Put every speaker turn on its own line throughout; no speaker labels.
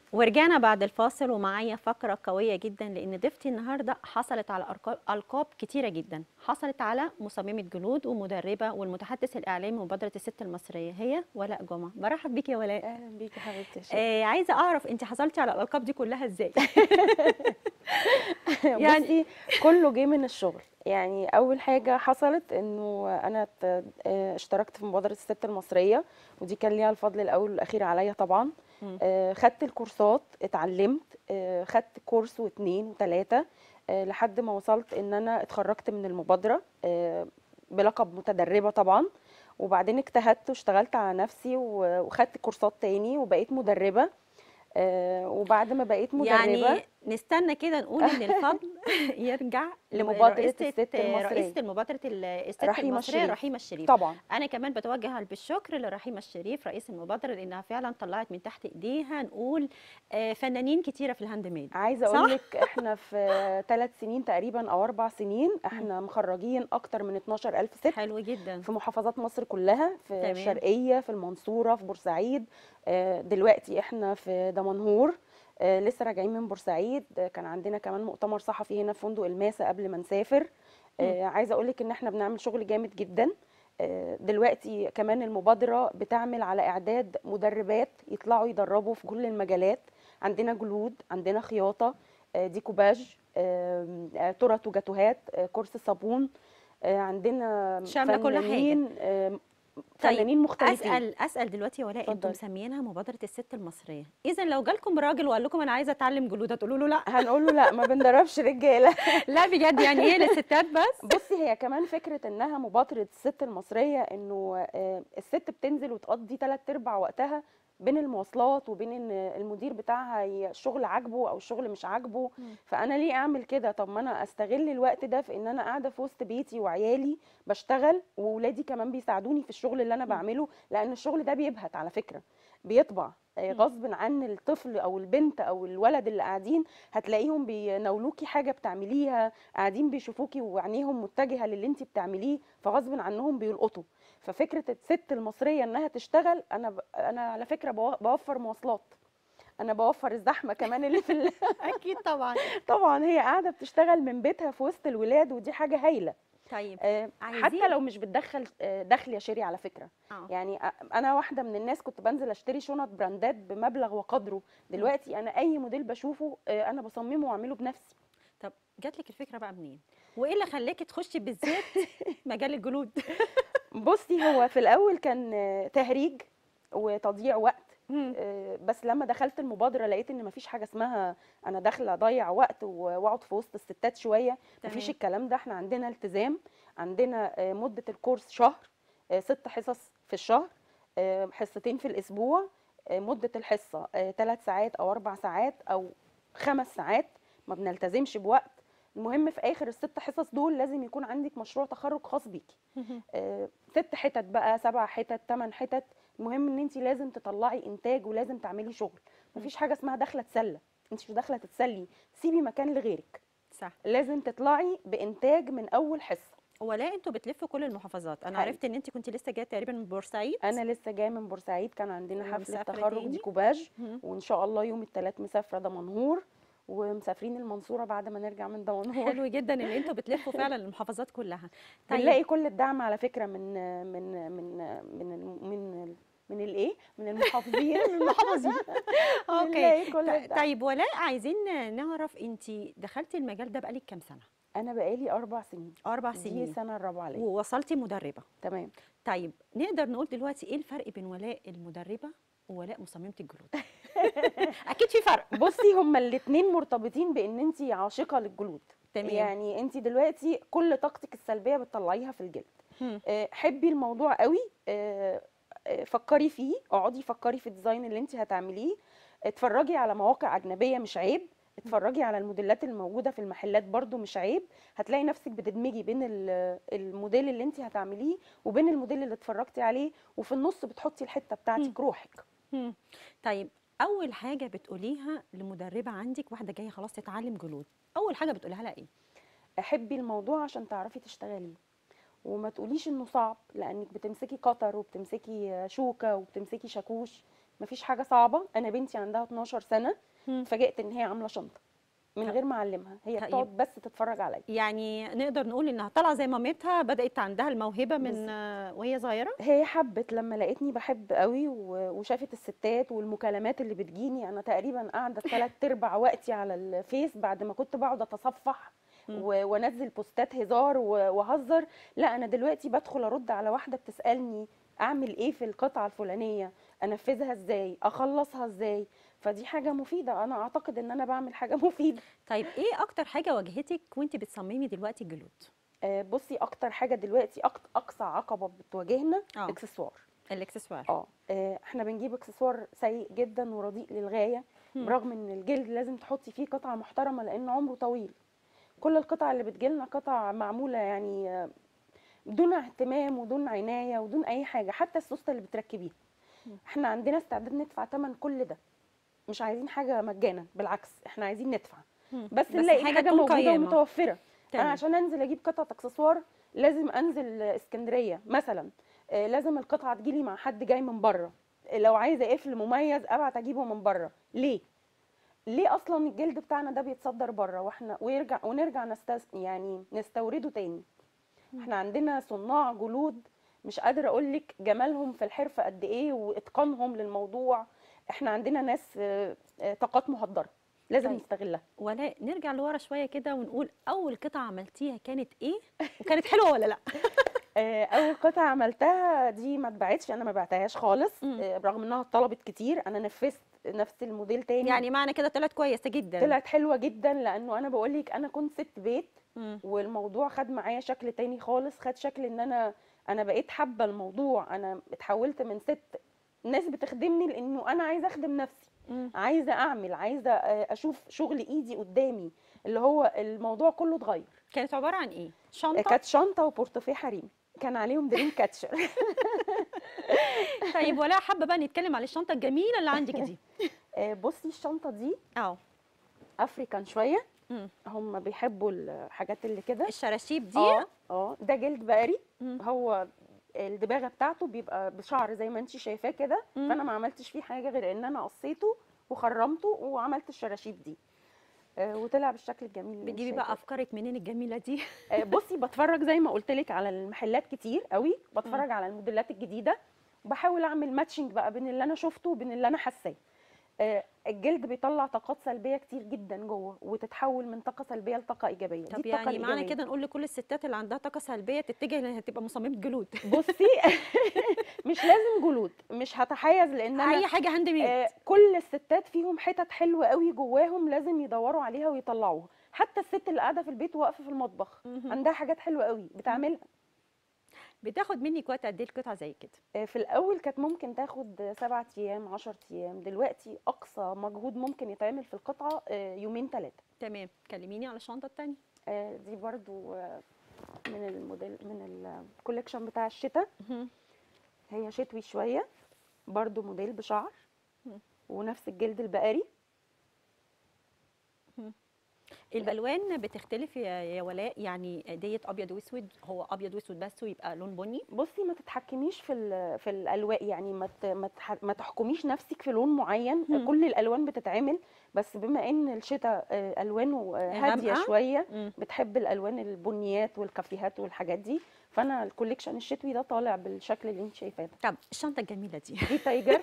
ورجعنا بعد الفاصل ومعايا فقرة قوية جدا لأن ضيفتي النهاردة حصلت على أرقا- ألقاب كتيرة جدا حصلت على مصممة جلود ومدربة والمتحدث الإعلامي مبادرة الست المصرية هي ولاء جمعة برحب بيكي يا ولاء
اهلا بيكي حبيبتي يا شيخ.
آه عايزة أعرف أنت حصلتي على الألقاب دي كلها إزاي
يعني بصي كله جه من الشغل يعني اول حاجه حصلت انه انا ت- آه، اشتركت في مبادره الست المصريه ودي كان ليها الفضل الاول والاخير عليا طبعا
مم.
آه، خدت الكورسات اتعلمت آه، خدت كورس واثنين وثلاثه لحد ما وصلت ان انا اتخرجت من المبادره آه، بلقب متدربه طبعا وبعدين اجتهدت واشتغلت على نفسي و- وخدت كورسات تاني وبقيت مدربه آه، وبعد ما بقيت مدربه
يعني نستنى كده نقول ان الفضل يرجع
لمبادرة
لرئيسة-
الست المصرية.
رئيسة المبادرة ال- الست
رحيمة
المصرية
الشريف.
رحيمة الشريف
طبعا
انا كمان بتوجه بالشكر لرحيمه الشريف رئيس المبادره لانها فعلا طلعت من تحت ايديها نقول آه، فنانين كتيره في الهاند ميد
عايزه
صح؟
اقول لك احنا في ثلاث سنين تقريبا او اربع سنين احنا مخرجين اكتر من 12000 ست
حلو جدا
في محافظات مصر كلها في
تمام.
الشرقيه في المنصوره في بورسعيد آه، دلوقتي احنا في دمنهور آه، لسه راجعين من بورسعيد آه، كان عندنا كمان مؤتمر صحفي هنا في فندق الماسة قبل ما نسافر آه، عايزه اقول لك ان احنا بنعمل شغل جامد جدا آه، دلوقتي كمان المبادره بتعمل على اعداد مدربات يطلعوا يدربوا في كل المجالات عندنا جلود عندنا خياطه آه، ديكوباج آم، آه، ترط وجاتوهات آه، كورس صابون آه، عندنا
شاملة كل حاجة.
فنانين آم،
طيب،
فنانين مختلفين
اسال اسال دلوقتي يا ولاء انتم
اتفضلي.
مسميينها مبادره الست المصريه اذا لو جالكم راجل وقال لكم انا عايزه اتعلم جلود هتقولوا له لا
هنقول له لا ما بندربش رجاله
لا بجد يعني ايه للستات بس
بصي هي كمان فكره انها مبادره الست المصريه انه آه، الست بتنزل وتقضي ثلاث ارباع وقتها بين المواصلات وبين ان المدير بتاعها ي- الشغل عاجبه او الشغل مش عاجبه
مم.
فانا ليه اعمل كده طب ما انا استغل الوقت ده في ان انا قاعده في وسط بيتي وعيالي بشتغل واولادي كمان بيساعدوني في الشغل اللي انا بعمله لان الشغل ده بيبهت على فكره بيطبع آه،
مم.
غصب عن الطفل او البنت او الولد اللي قاعدين هتلاقيهم بيناولوكي حاجه بتعمليها قاعدين بيشوفوكي وعينيهم متجهه للي انت بتعمليه فغصب عنهم بيلقطوا ففكره الست المصريه انها تشتغل انا ب... انا على فكره بو- بوفر مواصلات انا بوفر الزحمه كمان اللي في ال...
اكيد طبعا
طبعا هي قاعده بتشتغل من بيتها في وسط الولاد ودي حاجه هايله
طيب
آه،
عايزين-
حتى لو مش بتدخل آه، دخل يا شيري على فكره
اه
يعني أ- انا واحده من الناس كنت بنزل اشتري شنط براندات بمبلغ وقدره دلوقتي انا اي موديل بشوفه آه، انا بصممه واعمله بنفسي
طب جات لك الفكره بقى منين وايه اللي خلاكي تخشي بالذات مجال الجلود
بصي هو في الاول كان آه، تهريج وتضييع وقت
مم.
آه، بس لما دخلت المبادره لقيت ان مفيش حاجه اسمها انا داخله اضيع وقت و- واقعد في وسط الستات شويه مفيش
تمام.
الكلام ده احنا عندنا التزام عندنا آه، مده الكورس شهر آه، ست حصص في الشهر آه، حصتين في الاسبوع آه، مده الحصه ثلاث ساعات او اربع ساعات او خمس ساعات ما بنلتزمش بوقت المهم في اخر الست حصص دول لازم يكون عندك مشروع تخرج خاص بيكي آه، ست حتت بقى سبع حتت ثمان حتت المهم ان انت لازم تطلعي انتاج ولازم تعملي شغل مفيش حاجه اسمها داخله تسلى انت مش داخله تتسلي سيبي مكان لغيرك
صح
لازم تطلعي بانتاج من اول حصه
ولا انتوا بتلفوا كل المحافظات انا
حقيقي.
عرفت ان انت كنت لسه جايه تقريبا من بورسعيد
انا لسه جايه من بورسعيد كان عندنا حفله
ومسافرة
تخرج
تاني؟
ديكوباج
مم.
وان شاء الله يوم الثلاث مسافره دمنهور ومسافرين المنصوره بعد ما نرجع من دمنهور
حلو جدا ان انتوا بتلفوا فعلا المحافظات كلها
بنلاقي كل الدعم على فكره من من من من من من, من الايه من المحافظين
المحافظين اوكي
بنلاقي كل
ط-
الدعم.
طيب ولاء عايزين نعرف انت دخلتي المجال ده بقالك كام سنه
انا بقالي اربع سنين
اربع
دي
سنين
السنه الرابعه عليا
ووصلتي مدربه
تمام
طيب نقدر نقول دلوقتي ايه الفرق بين ولاء المدربه وولاء مصممه الجلود اكيد في فرق
بصي هما الاثنين مرتبطين بان انت عاشقه للجلود
تمام.
يعني انت دلوقتي كل طاقتك السلبيه بتطلعيها في الجلد
مم.
آه، حبي الموضوع قوي آه، آه، فكري فيه اقعدي فكري في الديزاين اللي انت هتعمليه اتفرجي على مواقع اجنبيه مش عيب اتفرجي على الموديلات الموجوده في المحلات برضو مش عيب هتلاقي نفسك بتدمجي بين ال- الموديل اللي انت هتعمليه وبين الموديل اللي اتفرجتي عليه وفي النص بتحطي الحته بتاعتك روحك
مم. طيب اول حاجه بتقوليها لمدربه عندك واحده جايه خلاص تتعلم جلود اول حاجه بتقولها لها ايه
حبي الموضوع عشان تعرفي تشتغليه وما تقوليش انه صعب لانك بتمسكي قطر وبتمسكي شوكه وبتمسكي شاكوش مفيش حاجه صعبه انا بنتي عندها 12 سنه
مم.
اتفاجئت ان هي عامله شنطه من
طب-
غير ما اعلمها هي
طيب.
بتقعد بس تتفرج عليا
يعني نقدر نقول انها طالعه زي مامتها بدات عندها الموهبه من
بالظبط.
آه، وهي صغيره
هي حبت لما لقيتني بحب قوي و- وشافت الستات والمكالمات اللي بتجيني انا تقريبا قاعده ثلاث ارباع وقتي على الفيس بعد ما كنت بقعد اتصفح
مم.
و- وانزل بوستات هزار و- واهزر لا انا دلوقتي بدخل ارد على واحده بتسالني اعمل ايه في القطعه الفلانيه انفذها ازاي اخلصها ازاي فدي حاجه مفيده انا اعتقد ان انا بعمل حاجه مفيده
طيب ايه اكتر حاجه واجهتك وانت بتصممي دلوقتي الجلود
آه، بصي اكتر حاجه دلوقتي أك- اقصى عقبه بتواجهنا
اه
اكسسوار
الاكسسوار
اه آه، احنا بنجيب اكسسوار سيء جدا ورديء للغايه
مم.
برغم ان الجلد لازم تحطي فيه قطعه محترمه لان عمره طويل كل القطع اللي بتجيلنا قطع معموله يعني آه، بدون اهتمام ودون عنايه ودون اي حاجه حتى السوسته اللي بتركبيها
مم.
احنا عندنا استعداد ندفع ثمن كل ده مش عايزين حاجه مجانا بالعكس احنا عايزين ندفع
مم.
بس, نلاقي
حاجة
حاجه
تكون
موجوده
قيمة.
ومتوفره انا
تمام.
عشان انزل اجيب قطعه اكسسوار لازم انزل اسكندريه مثلا آه، لازم القطعه تجيلي مع حد جاي من بره لو عايزه قفل مميز ابعت اجيبه من بره ليه ليه اصلا الجلد بتاعنا ده بيتصدر بره واحنا ويرجع ونرجع نستس يعني نستورده تاني احنا عندنا صناع جلود مش قادره اقول لك جمالهم في الحرفه قد ايه واتقانهم للموضوع احنا عندنا ناس آه، آه، طاقات مهدره لازم
طيب.
نستغلها
ولا نرجع لورا شويه كده ونقول اول قطعه عملتيها كانت ايه وكانت حلوه ولا لا
آه، اول قطعه عملتها دي ما اتباعتش انا ما بعتهاش خالص
مم.
آه، برغم انها طلبت كتير انا نفذت نفس الموديل تاني
يعني معنى كده طلعت كويسه جدا
طلعت حلوه جدا لانه انا بقول لك انا كنت ست بيت
مم.
والموضوع خد معايا شكل تاني خالص خد شكل ان انا انا بقيت حابه الموضوع انا اتحولت من ست ناس بتخدمني لانه انا عايزه اخدم نفسي
مم.
عايزه اعمل عايزه آه، اشوف شغل ايدي قدامي اللي هو الموضوع كله اتغير
كانت عباره عن ايه
آه،
شنطه
كانت شنطه وبورتفيه حريمي كان عليهم دريم كاتشر
طيب ولا حابه بقى نتكلم على الشنطه الجميله اللي عندك دي
آه، بصي الشنطه دي
اه
افريكان شويه
مم.
هم بيحبوا الحاجات اللي كده
الشراشيب دي
اه اه ده جلد بقري
مم.
هو الدباغه بتاعته بيبقى بشعر زي ما انت شايفاه كده
مم.
فانا ما عملتش فيه حاجه غير ان انا قصيته وخرمته وعملت الشراشيب دي آه، وطلع بالشكل الجميل اللي انت
بتجيبي
شايفاه.
بقى افكارك منين الجميله دي
آه، بصي بتفرج زي ما قلت لك على المحلات كتير قوي بتفرج على الموديلات الجديده وبحاول اعمل ماتشنج بقى بين اللي انا شفته وبين اللي انا حاساه آه، الجلد بيطلع طاقات سلبيه كتير جدا جوه وتتحول من طاقه سلبيه لطاقه ايجابيه
طب
دي الطاقه
يعني معنى
الإيجابية.
كده نقول لكل الستات اللي عندها طاقه سلبيه تتجه انها تبقى مصممه جلود
بصي مش لازم جلود مش هتحيز لان انا
اي حاجه هاند ميد
آه، كل الستات فيهم حتت حلوه قوي جواهم لازم يدوروا عليها ويطلعوها حتى الست اللي قاعده في البيت واقفه في المطبخ
مهم.
عندها حاجات حلوه قوي بتعملها
بتاخد منك وقت قد ايه القطعه زي كده
آه، في الاول كانت ممكن تاخد سبعة ايام عشر ايام دلوقتي اقصى مجهود ممكن يتعمل في القطعه آه، يومين ثلاثه
تمام كلميني على الشنطه الثانيه
دي برضو آه، من الموديل من الكوليكشن بتاع الشتاء هي شتوي شويه برضو موديل بشعر
مم.
ونفس الجلد البقري
الالوان بتختلف يا يا ولاء يعني ديت ابيض واسود هو ابيض واسود بس ويبقى لون بني
بصي ما تتحكميش في ال- في الالوان يعني ما ت- ما تح- ما تحكميش نفسك في لون معين
مم.
كل الالوان بتتعمل بس بما ان الشتاء آه، الوانه آه، هاديه
غامقة؟
شويه
مم.
بتحب الالوان البنيات والكافيهات والحاجات دي فانا الكوليكشن الشتوي ده طالع بالشكل اللي انت شايفاه ده
طب الشنطه الجميله دي
دي تايجر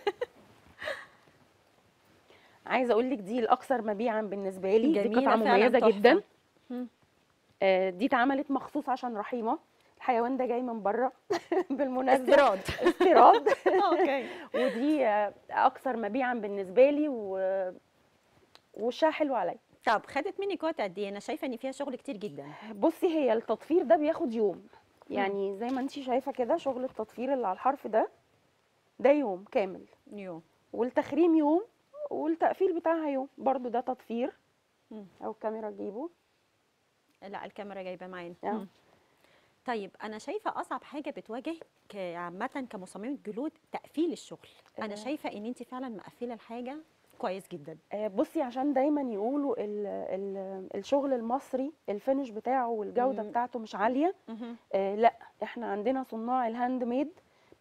عايزه اقول لك دي الاكثر مبيعا بالنسبه لي دي
جميلة
قطعه
فعلاً،
مميزه
تحفة.
جدا
مم.
آه، دي اتعملت مخصوص عشان رحيمه الحيوان ده جاي من بره بالمناسبه
استيراد
استيراد
اوكي
ودي آه، اكثر مبيعا بالنسبه لي و... وشها حلو عليا
طب خدت منك وقت قد ايه انا شايفه ان فيها شغل كتير جدا
بصي هي التطفير ده بياخد يوم يعني زي ما انت شايفه كده شغل التطفير اللي على الحرف ده ده يوم كامل
يوم
والتخريم يوم والتقفيل بتاعها يوم برضو ده تطفير
مم.
او الكاميرا تجيبه
لا الكاميرا جايبه معانا
آه.
مم. طيب انا شايفه اصعب حاجه بتواجهك عامه كمصممه جلود تقفيل الشغل انا
آه.
شايفه ان انت فعلا مقفله الحاجه كويس جدا
آه، بصي عشان دايما يقولوا ال ال الشغل المصري الفينش بتاعه والجوده
مم.
بتاعته مش عاليه
مهم.
آه لا احنا عندنا صناع الهاند ميد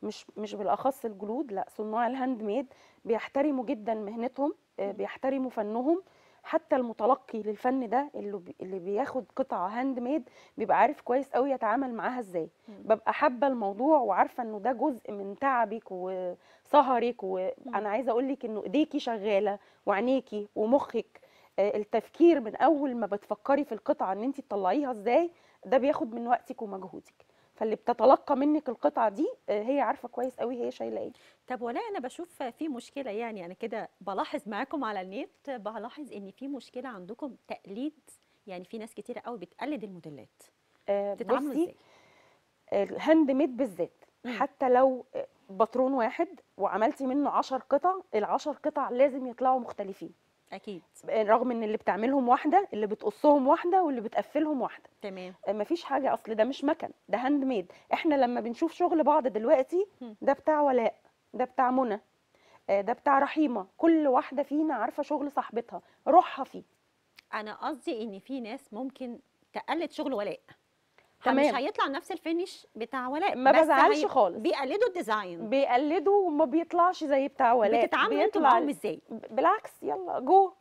مش مش بالاخص الجلود لا صناع الهاند ميد بيحترموا جدا مهنتهم آه،
مم.
بيحترموا فنهم حتى المتلقي للفن ده اللي بي- اللي بياخد قطعه هاند ميد بيبقى عارف كويس قوي يتعامل معاها ازاي
مم.
ببقى حابه الموضوع وعارفه انه ده جزء من تعبك وسهرك وانا عايزه اقول لك انه ايديكي شغاله وعينيكي ومخك آه، التفكير من اول ما بتفكري في القطعه ان انت تطلعيها ازاي ده بياخد من وقتك ومجهودك فاللي بتتلقى منك القطعه دي آه، هي عارفه كويس قوي هي شايله ايه
طب ولا انا بشوف في مشكله يعني انا كده بلاحظ معاكم على النت بلاحظ ان في مشكله عندكم تقليد يعني في ناس كتيره قوي بتقلد الموديلات
آه،
تتعاملوا
بصي
ازاي
الهاند ميد بالذات
مم.
حتى لو آه، باترون واحد وعملتي منه عشر قطع العشر قطع لازم يطلعوا مختلفين
اكيد
رغم ان اللي بتعملهم واحده اللي بتقصهم واحده واللي بتقفلهم واحده
تمام
مفيش حاجه اصل ده مش مكن ده هاند ميد احنا لما بنشوف شغل بعض دلوقتي
مم.
ده بتاع ولاء ده بتاع منى آه، ده بتاع رحيمه كل واحده فينا عارفه شغل صاحبتها روحها فيه
انا قصدي ان في ناس ممكن تقلد شغل ولاء
تمام.
مش هيطلع نفس الفينش بتاع ولاء
ما
بس
بزعلش
هي-
خالص.
بيقلدوا الديزاين
بيقلدوا وما بيطلعش زي بتاع ولاء
بتتعاملوا انتوا
بيطلع
معاهم ازاي
ب- بالعكس يلا جو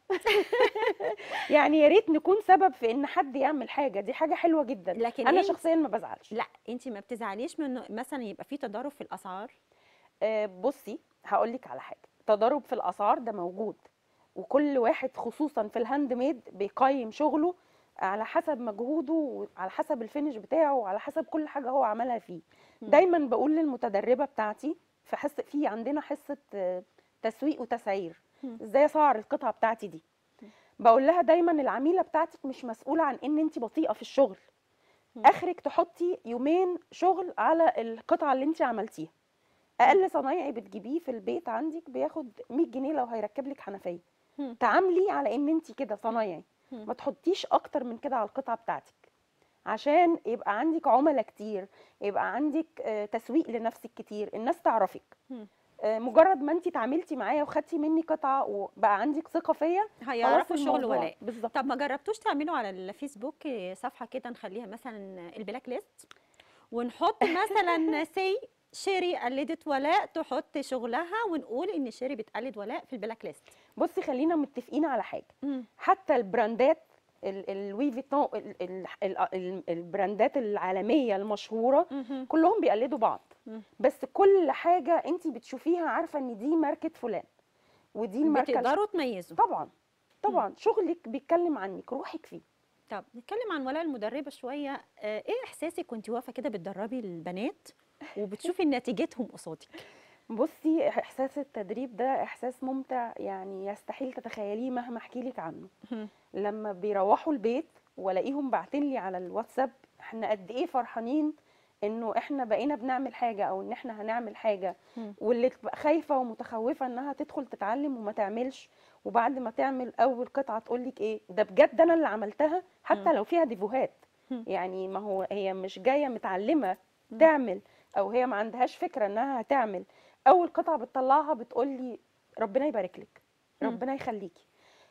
يعني يا ريت نكون سبب في ان حد يعمل حاجه دي حاجه حلوه جدا
لكن
انا
انت-
شخصيا ما بزعلش
لا انت ما بتزعليش من إنه مثلا يبقى في تضارب في الاسعار
آه، بصي هقول لك على حاجه تضارب في الاسعار ده موجود وكل واحد خصوصا في الهاند ميد بيقيم شغله على حسب مجهوده وعلى حسب الفينش بتاعه وعلى حسب كل حاجه هو عملها فيه
مم.
دايما بقول للمتدربه بتاعتي في حس في عندنا حصه آه، تسويق وتسعير
مم.
ازاي اسعر القطعه بتاعتي دي بقول لها دايما العميله بتاعتك مش مسؤوله عن ان انت بطيئه في الشغل
مم.
اخرك تحطي يومين شغل على القطعه اللي انت عملتيها اقل صنايعي بتجيبيه في البيت عندك بياخد 100 جنيه لو هيركب لك حنفيه
مم.
تعاملي على ان انت كده صنايعي
مم.
ما تحطيش اكتر من كده على القطعه بتاعتك عشان يبقى عندك عملاء كتير يبقى عندك آه، تسويق لنفسك كتير الناس تعرفك
مم.
آه، مجرد ما انت اتعاملتي معايا وخدتي مني قطعه وبقى عندك ثقه فيا
هيعرفوا
خلاص
شغل
الموضوع-
ولاء
بالظبط
طب ما جربتوش تعملوا على الفيسبوك صفحه كده نخليها مثلا البلاك ليست ونحط مثلا سي شيري قلدت ولاء تحط شغلها ونقول ان شيري بتقلد ولاء في البلاك ليست
بصي خلينا متفقين على حاجه حتى البراندات ال- الوي فيتون ال- ال- ال- ال- البراندات العالميه المشهوره
مهم.
كلهم بيقلدوا بعض
مم.
بس كل حاجه انت بتشوفيها عارفه ان دي ماركه فلان ودي الماركه
بتقدروا تميزوا
طبعا طبعا شغلك بيتكلم عنك روحك فيه
طب نتكلم عن ولاء المدربه شويه آه، ايه احساسك وانت واقفه كده بتدربي البنات وبتشوفي نتيجتهم قصادك
بصي احساس التدريب ده احساس ممتع يعني يستحيل تتخيليه مهما احكي لك عنه لما بيروحوا البيت والاقيهم باعتين لي على الواتساب احنا قد ايه فرحانين انه احنا بقينا بنعمل حاجه او ان احنا هنعمل حاجه
مم.
واللي تبقى خايفه ومتخوفه انها تدخل تتعلم وما تعملش وبعد ما تعمل اول قطعه تقول لك ايه ده بجد انا اللي عملتها حتى
مم.
لو فيها ديفوهات
مم.
يعني ما هو هي مش جايه متعلمه
مم.
تعمل او هي ما عندهاش فكره انها هتعمل اول قطعه بتطلعها بتقول لي ربنا يبارك لك
مم.
ربنا يخليكي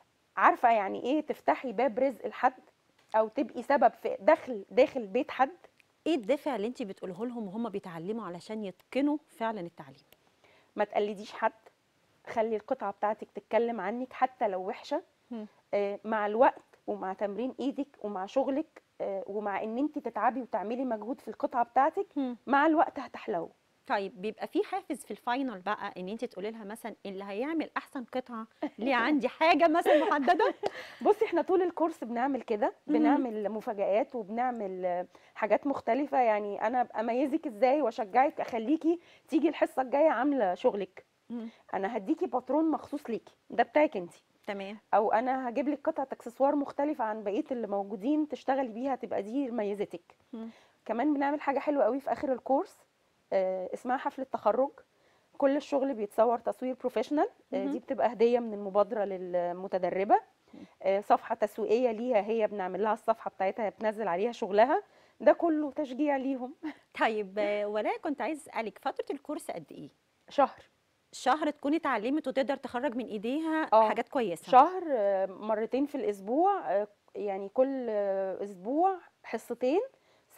عارفه يعني ايه تفتحي باب رزق لحد او تبقي سبب في دخل داخل بيت حد
ايه الدافع اللي انت بتقوله لهم وهم بيتعلموا علشان يتقنوا فعلا التعليم
ما تقلديش حد خلي القطعه بتاعتك تتكلم عنك حتى لو وحشه
مم.
آه، مع الوقت ومع تمرين ايدك ومع شغلك آه، ومع ان انت تتعبي وتعملي مجهود في القطعه بتاعتك مع الوقت هتحلو
طيب بيبقى في حافز في الفاينل بقى ان انت تقولي لها مثلا اللي هيعمل احسن قطعه ليه عندي حاجه مثلا محدده
بصي احنا طول الكورس بنعمل كده
مم.
بنعمل مفاجآت وبنعمل آه، حاجات مختلفة يعني أنا أميزك إزاي وأشجعك أخليكي تيجي الحصة الجاية عاملة شغلك أنا هديكي باترون مخصوص ليكي ده بتاعك انت
تمام
أو أنا هجيب لك قطعة اكسسوار مختلفة عن بقية اللي موجودين تشتغلي بيها تبقى دي ميزتك
مم.
كمان بنعمل حاجة حلوة قوي في آخر الكورس آه، اسمها حفلة تخرج كل الشغل بيتصور تصوير بروفيشنال آه،
مهم.
دي بتبقى هدية من المبادرة للمتدربة آه، صفحة تسويقية ليها هي بنعمل لها الصفحة بتاعتها بتنزل عليها شغلها ده كله تشجيع ليهم
طيب آه، ولاء كنت عايز اسالك فتره الكورس قد ايه
شهر
شهر تكون اتعلمت وتقدر تخرج من ايديها
آه،
حاجات كويسه
شهر آه، مرتين في الأسبوع آه، يعني كل آه، أسبوع حصتين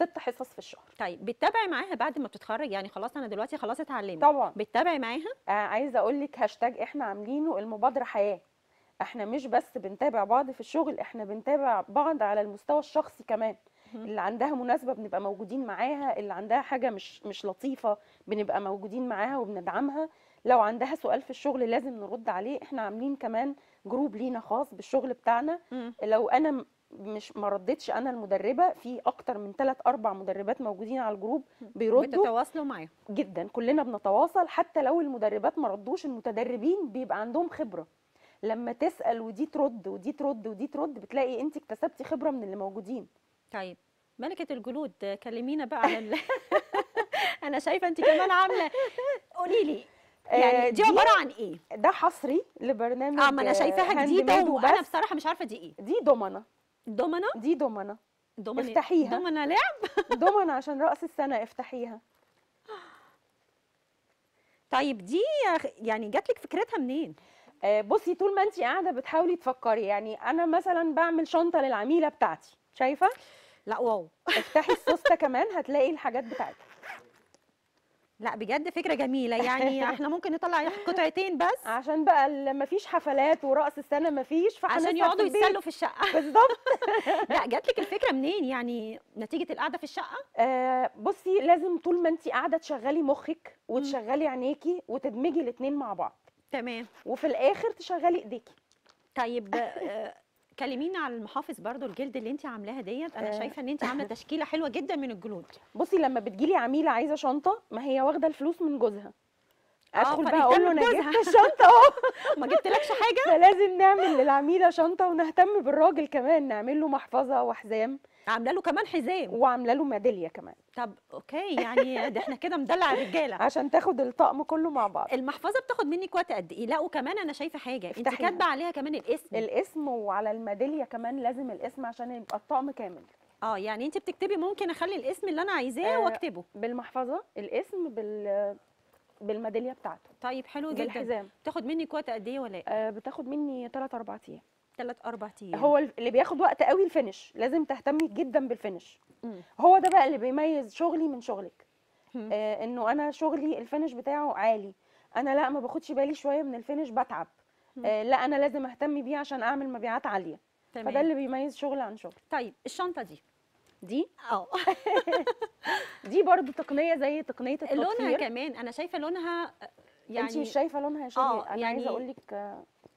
ست حصص في الشهر
طيب بتتابعي معاها بعد ما بتتخرج يعني خلاص انا دلوقتي خلاص اتعلمت
طبعا
بتتابعي معاها
آه عايزه اقول لك هاشتاج احنا عاملينه المبادره حياه احنا مش بس بنتابع بعض في الشغل احنا بنتابع بعض على المستوى الشخصي كمان
مهم.
اللي عندها مناسبه بنبقى موجودين معاها اللي عندها حاجه مش مش لطيفه بنبقى موجودين معاها وبندعمها لو عندها سؤال في الشغل لازم نرد عليه احنا عاملين كمان جروب لينا خاص بالشغل بتاعنا
مم.
لو انا م- مش ما ردتش انا المدربه في اكتر من 3 4 مدربات موجودين على الجروب بيردوا
بتتواصلوا معاهم
جدا كلنا بنتواصل حتى لو المدربات ما ردوش المتدربين بيبقى عندهم خبره لما تسال ودي ترد ودي ترد ودي ترد بتلاقي انت اكتسبتي خبره من اللي موجودين
طيب ملكة الجلود كلمينا بقى على ال... انا شايفه انت كمان عامله قولي لي
آه،
يعني دي
دي-
عباره عن ايه
ده حصري لبرنامج
اه ما انا شايفاها
هاند
جديده
ميد
وانا
وبس.
بصراحه مش عارفه دي ايه
دي دومنه
دومنا
دي دومنه
دومنا
افتحيها.
دومنا لعب
دومنه عشان راس السنه افتحيها
طيب دي يعني جات لك فكرتها منين
آه، بصي طول ما انت قاعده بتحاولي تفكري يعني انا مثلا بعمل شنطه للعميله بتاعتي شايفه
لا واو
افتحي السوسته كمان هتلاقي الحاجات بتاعتك
لا بجد فكره جميله يعني احنا ممكن نطلع قطعتين بس
عشان بقى ال- مفيش حفلات ورأس السنة مفيش فهنسهر
عشان
في
يقعدوا
البيت.
يتسلوا في الشقه
بالظبط
لا جات لك الفكره منين يعني نتيجه القعده في الشقه
آه بصي لازم طول ما انت قاعدة تشغلي مخك وتشغلي عينيكي وتدمجي الاتنين مع بعض
تمام
وفي الآخر تشغلي ايديكي
طيب آه، كلمينا على المحافظ برضو الجلد اللي انت عاملاها ديت انا
آه.
شايفه ان انت عامله تشكيله حلوه جدا من الجلود
بصي لما بتجيلي عميلة عايزة شنطة ما هي واخدة الفلوس من جوزها ادخل بقى
فنهتم
اقول له انا
بجوزها.
جبت الشنطة اهو
ما جبتلكش حاجه
فلازم نعمل للعميلة شنطة ونهتم بالراجل كمان نعمل له محفظة وحزام
عامله له كمان حزام
وعاملة له ميدالية كمان
طب اوكي يعني ده احنا كده مدلع الرجاله
عشان تاخد الطقم كله مع بعض
المحفظه بتاخد منك وقت قد ايه لا وكمان انا شايفه حاجه انت
افتحيها.
كاتبه عليها كمان الاسم
الاسم وعلى الميداليه كمان لازم الاسم عشان يبقى الطقم كامل
اه يعني انت بتكتبي ممكن اخلي الاسم اللي انا عايزاه
آه،
واكتبه
بالمحفظه الاسم بال بالميداليه بتاعته
طيب حلو جدا
بالحزام
تاخد منك وقت قد ايه ولا ايه
آه بتاخد مني 3 4 ايام
ثلاث اربع ايام
هو ال- اللي بياخد وقت قوي الفينش لازم تهتمي جدا بالفينش
مم.
هو ده بقى اللي بيميز شغلي من شغلك
مم.
آه انه انا شغلي الفينش بتاعه عالي انا لا ما باخدش بالي شويه من الفينش بتعب
مم.
آه لا انا لازم اهتم بيه عشان اعمل مبيعات عاليه فده
تمام
اللي بيميز شغل عن شغل
طيب الشنطه دي
دي
اه
دي برضو تقنيه زي تقنيه
لونها
التطفير
كمان انا شايفه لونها آه،
يعني
يعني
انت مش شايفه لونها يا شيري
آه،
انا
يعني-
عايزه اقول لك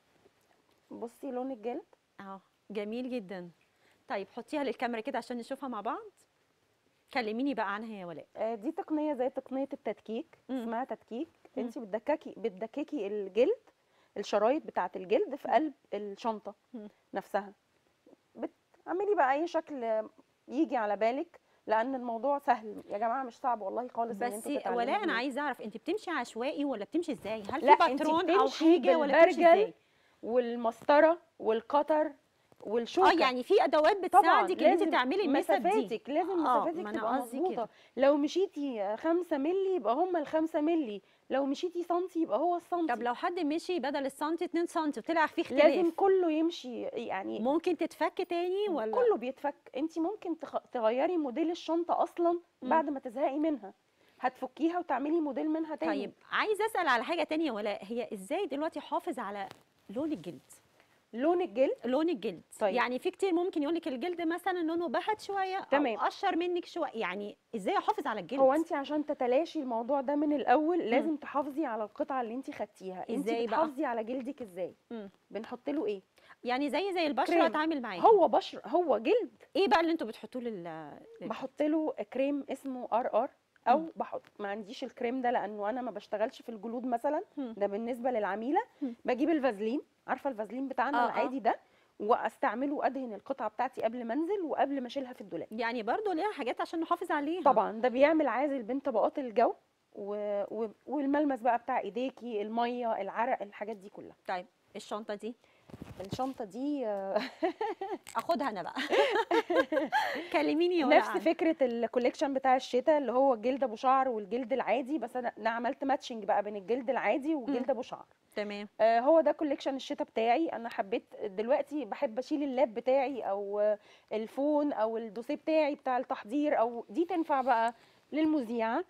بصي لون الجلد
اه جميل جدا طيب حطيها للكاميرا كده عشان نشوفها مع بعض كلميني بقى عنها يا ولاء
آه، دي تقنيه زي تقنيه التدكيك
مم.
اسمها تدكيك
مم.
انت بتدككي بتدككي الجلد الشرايط بتاعه الجلد في قلب الشنطه
مم.
نفسها بتعملي بقى اي شكل يجي على بالك لان الموضوع سهل يا جماعه مش صعب والله خالص ان
بس
انتوا تتعلموا
ولاء انا
بيه.
عايزه اعرف انت بتمشي عشوائي ولا بتمشي ازاي هل
لا
في
انت
باترون او
بتمشي
حاجه ولا بتمشي
بالبرجل
ازاي
والمسطره والقطر والشوكه
اه يعني في ادوات
طبعا
بتساعدك ان انت
لازم
تعملي النسب دي
مسافاتك لازم
آه،
مسافاتك
ما أنا
تبقى
قصدي
مظبوطه لو مشيتي 5 مللي يبقى هم ال 5 مللي لو مشيتي سنتي يبقى هو السنتي
طب لو حد مشي بدل السنتي 2 سنتي وطلع فيه
لازم
اختلاف
كله يمشي يعني
ممكن تتفك تاني ولا
كله بيتفك انت ممكن تخ... تغيري موديل الشنطه اصلا
مم.
بعد ما تزهقي منها هتفكيها وتعملي موديل منها تاني
طيب عايزه اسال على حاجه تانية ولا هي ازاي دلوقتي حافظ على لون الجلد
لون الجلد
لون الجلد
طيب.
يعني في كتير ممكن يقول لك الجلد مثلا لونه بهت شويه
تمام.
او قشر منك شويه يعني ازاي احافظ على الجلد
هو انت عشان تتلاشي الموضوع ده من الاول لازم تحافظي على القطعه اللي انت خدتيها انت
إزاي بقى؟
بتحافظي على جلدك ازاي
مم.
بنحط له ايه
يعني زي زي البشره
كريم.
اتعامل معاه
هو بشر هو جلد
ايه بقى اللي انتوا بتحطوه لل لل-
بحط له كريم اسمه ار ار او
مم.
بحط ما عنديش الكريم ده لانه انا ما بشتغلش في الجلود مثلا
مم.
ده بالنسبه للعميله
مم.
بجيب الفازلين عارفه الفازلين بتاعنا
آه، آه.
العادي ده واستعمله ادهن القطعه بتاعتي قبل ما انزل وقبل ما اشيلها في الدولاب
يعني برضو ليها حاجات عشان نحافظ عليها
طبعا ده بيعمل عازل بين طبقات الجو و... و... والملمس بقى بتاع ايديكي الميه العرق الحاجات دي كلها
طيب الشنطه دي
الشنطه دي آه،
اخدها انا بقى كلميني يا
نفس
ورقة.
فكره الكوليكشن بتاع الشتاء اللي هو الجلد ابو شعر والجلد العادي بس انا انا عملت ماتشنج بقى بين الجلد العادي والجلد ابو شعر
تمام
آه، هو ده كوليكشن الشتاء بتاعي انا حبيت دلوقتي بحب اشيل اللاب بتاعي او آه، الفون او الدوسيه بتاعي بتاع التحضير او دي تنفع بقى للمذيعه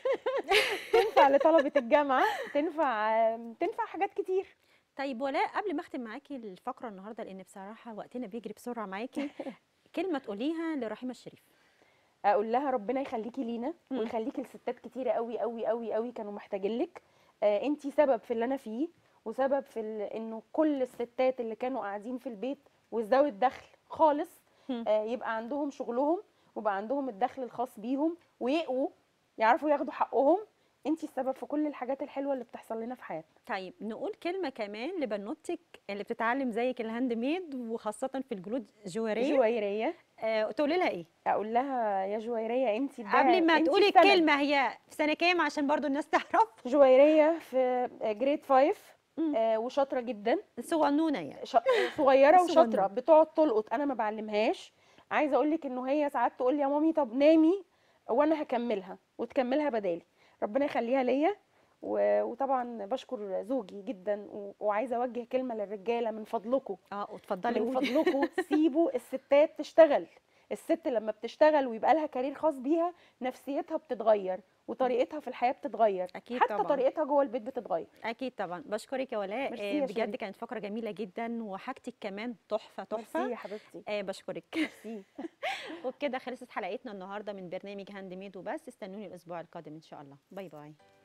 تنفع لطلبه الجامعه تنفع آه، تنفع حاجات كتير
طيب ولاء قبل ما اختم معاكي الفقره النهارده لان بصراحه وقتنا بيجري بسرعه معاكي كلمه تقوليها لرحيمه الشريف
اقول لها ربنا يخليكي لينا
مم.
ويخليكي لستات كتيره قوي قوي قوي قوي كانوا محتاجين لك آه انتي سبب في اللي انا فيه وسبب في ال- انه كل الستات اللي كانوا قاعدين في البيت وذوي الدخل خالص
مم.
آه يبقى عندهم شغلهم ويبقى عندهم الدخل الخاص بيهم ويقوا يعرفوا ياخدوا حقهم انتي السبب في كل الحاجات الحلوه اللي بتحصل لنا في حياتنا
طيب نقول كلمه كمان لبنوتك اللي بتتعلم زيك الهاند ميد وخاصه في الجلود جواريه
جويريه
آه تقولي لها ايه
اقول لها يا جويريه انتي ده-
قبل ما
انتي
تقولي
السبب.
الكلمه هي في سنه كام عشان برضو الناس تعرف
جويريه في جريد 5
مم.
آه وشاطره جدا
صغنونه يعني
ش... صغيره
صغننة.
وشاطره بتقعد تلقط انا ما بعلمهاش عايزه اقول لك انه هي ساعات تقول لي يا مامي طب نامي وانا هكملها وتكملها بدالي ربنا يخليها ليا و... وطبعا بشكر زوجي جدا و... وعايزه اوجه كلمه للرجاله من فضلكم
اه واتفضلي
من
قولي.
فضلكم سيبوا الستات تشتغل الست لما بتشتغل ويبقى لها كارير خاص بيها نفسيتها بتتغير وطريقتها في الحياه بتتغير
أكيد
حتى
طبعاً.
طريقتها جوه البيت بتتغير
اكيد طبعا بشكرك يا ولاء
ميرسي
آه،
يا
بجد
شيرين.
كانت فقره جميله جدا وحاجتك كمان تحفه
ميرسي
تحفه
يا حبيبتي
آه بشكرك
ميرسي
وبكده خلصت حلقتنا النهارده من برنامج هاند ميد وبس استنوني الاسبوع القادم ان شاء الله باي باي